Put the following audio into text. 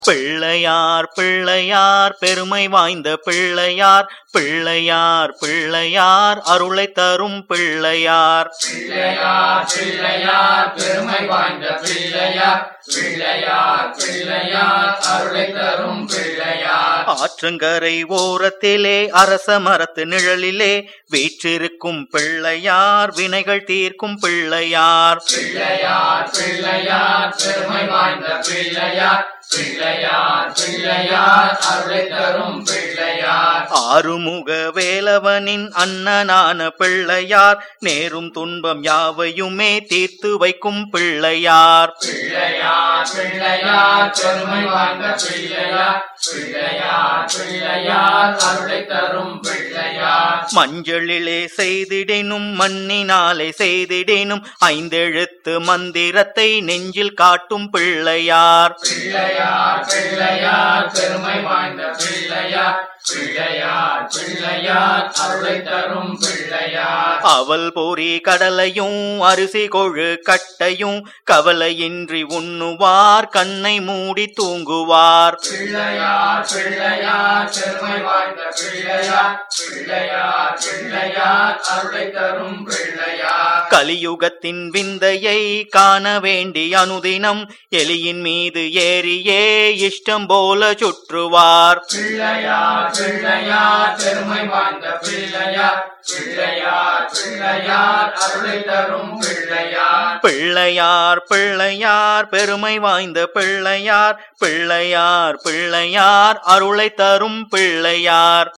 பிள்ளையார் பிள்ளையார் பெருமை வாய்ந்த பிள்ளையார் பிள்ளையார் பிள்ளையார் அருளை தரும் பிள்ளையார் பிள்ளையார் பிள்ளையார் பெருமை வாய்ந்த பிள்ளையார் பிள்ளையார் பிள்ளையார் அருளை தரும் பிள்ளையார் ஆற்றங்கரை ஓரத்திலே அரச மரத்து நிழலிலே வீற்றிருக்கும் பிள்ளையார் வினைகள் தீர்க்கும் பிள்ளையார் பிள்ளையார் பிள்ளையார் பெருமை வாய்ந்த பிள்ளையார் பிள்ளையார் பிள்ளையார் அருளை தரும் பிள்ளையார் ஆறுமுக வேலவனின் அண்ணனான பிள்ளையார் நேரும் துன்பம் யாவையுமே தீர்த்து வைக்கும் பிள்ளையார் பிள்ளையார் பிள்ளையார் பெருமை வாய்ந்த பிள்ளையார் பிள்ளையார் பிள்ளையார் அருளை தரும் பிள்ளையார் மஞ்சளிலே செய்திடினும் மண்ணினாலே செய்திடினும் ஐந்தெழுத்து மந்திரத்தை நெஞ்சில் காட்டும் பிள்ளையார் பிள்ளையார் பிள்ளையார் பெருமை வாய்ந்த பிள்ளையார் பிள்ளையார் பிள்ளையார் அருளை தரும் பிள்ளையார் அவல் பொறி கடலையும் அரிசி கொழு கட்டையும் கவலையின்றி உண்ணுவார் கண்ணை மூடி தூங்குவார் பிள்ளையார் பிள்ளையார் பெருமை வாய்ந்த பிள்ளையார் பிள்ளையார் பிள்ளையார் அருளை தரும் பிள்ளையார் கலியுகத்தின் விந்தையை காண வேண்டி அனுதினம் எலியின் மீது ஏறியே இஷ்டம் போல சுற்றுவார் பிள்ளையார் பிள்ளையார் பெருமை வாய்ந்த பிள்ளையார் பிள்ளையார் பிள்ளையார் அருளை தரும் பிள்ளையார் பிள்ளையார் பிள்ளையார் பெருமை வாய்ந்த பிள்ளையார் பிள்ளையார் பிள்ளையார் அருளை தரும் பிள்ளையார்